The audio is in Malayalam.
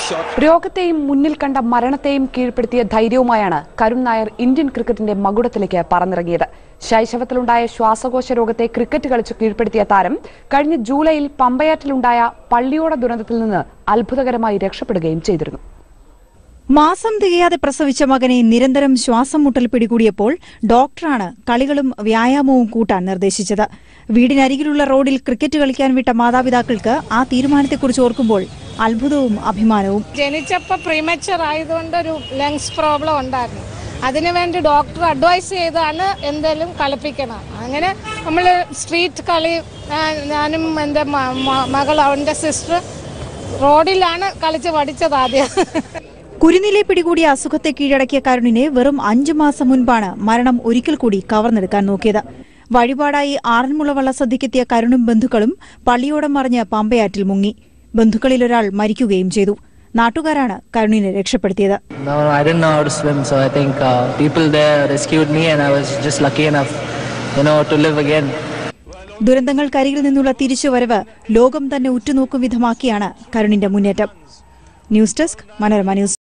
shot. രോഗത്തെയും മുന്നിൽ കണ്ട മരണത്തെയും കീഴ്പ്പെടുത്തിയ ധൈര്യവുമായാണ് കരുൺ നായർ ഇന്ത്യൻ ക്രിക്കറ്റിന്റെ മകുടത്തിലേക്ക് പറന്നിറങ്ങിയത് ശൈശവത്തിലുണ്ടായ ശ്വാസകോശ രോഗത്തെ ക്രിക്കറ്റ് കളിച്ച് കീഴ്പ്പെടുത്തിയ താരം കഴിഞ്ഞ ജൂലൈയിൽ പമ്പയാറ്റിലുണ്ടായ പള്ളിയോട ദുരന്തത്തിൽ നിന്ന് അത്ഭുതകരമായി രക്ഷപ്പെടുകയും ചെയ്തിരുന്നു മാസം തികയാതെ പ്രസവിച്ച മകനെ നിരന്തരം ശ്വാസം മുട്ടൽ പിടികൂടിയപ്പോൾ ഡോക്ടറാണ് കളികളും വ്യായാമവും കൂട്ടാൻ നിർദ്ദേശിച്ചത് വീടിനരികിലുള്ള റോഡിൽ ക്രിക്കറ്റ് കളിക്കാൻ വിട്ട മാതാപിതാക്കൾക്ക് ആ തീരുമാനത്തെക്കുറിച്ച് ഓർക്കുമ്പോൾ അത്ഭുതവും അഭിമാനവും ജനിച്ചപ്പോൾ പ്രീമച്ചർ ആയതുകൊണ്ട് ഒരു ലങ്സ് പ്രോബ്ലം ഉണ്ടായിരുന്നു അതിനുവേണ്ടി ഡോക്ടർ അഡ്വൈസ് ചെയ്താണ് എന്തെങ്കിലും കളിപ്പിക്കണം അങ്ങനെ നമ്മൾ സ്ട്രീറ്റ് കളി ആ, ഞാനും എൻ്റെ മ- മ- മകൾ അവൻ്റെ സിസ്റ്റർ റോഡിലാണ് കളിച്ച് പഠിച്ചത് ആദ്യം കുരുന്നിലെ പിടികൂടിയ അസുഖത്തെ കീഴടക്കിയ കരുണിനെ വെറും അഞ്ചു മാസം മുൻപാണ് മരണം ഒരിക്കൽ കൂടി കവർന്നെടുക്കാൻ നോക്കിയത് വഴിപാടായി ആറന്മുള വള്ളസദ്യക്കെത്തിയ കരുണും ബന്ധുക്കളും പള്ളിയോടം മറിഞ്ഞ് പമ്പയാറ്റിൽ മുങ്ങി ബന്ധുക്കളിൽ ഒരാൾ മരിക്കുകയും ചെയ്തു നാട്ടുകാരാണ് കരുണിനെ രക്ഷപ്പെടുത്തിയത് No, I didn't know how to swim, so I think uh, people there rescued me, and I was just lucky enough, you know, to live again. ദുരന്തങ്ങൾക്കരികിൽ നിന്നുള്ള തിരിച്ചുവരവ് ലോകം തന്നെ ഉറ്റുനോക്കും വിധമാക്കിയാണ് കരുണിന്റെ മുന്നേറ്റം ന്യൂസ് ഡെസ്ക് മനോരമ ന്യൂസ്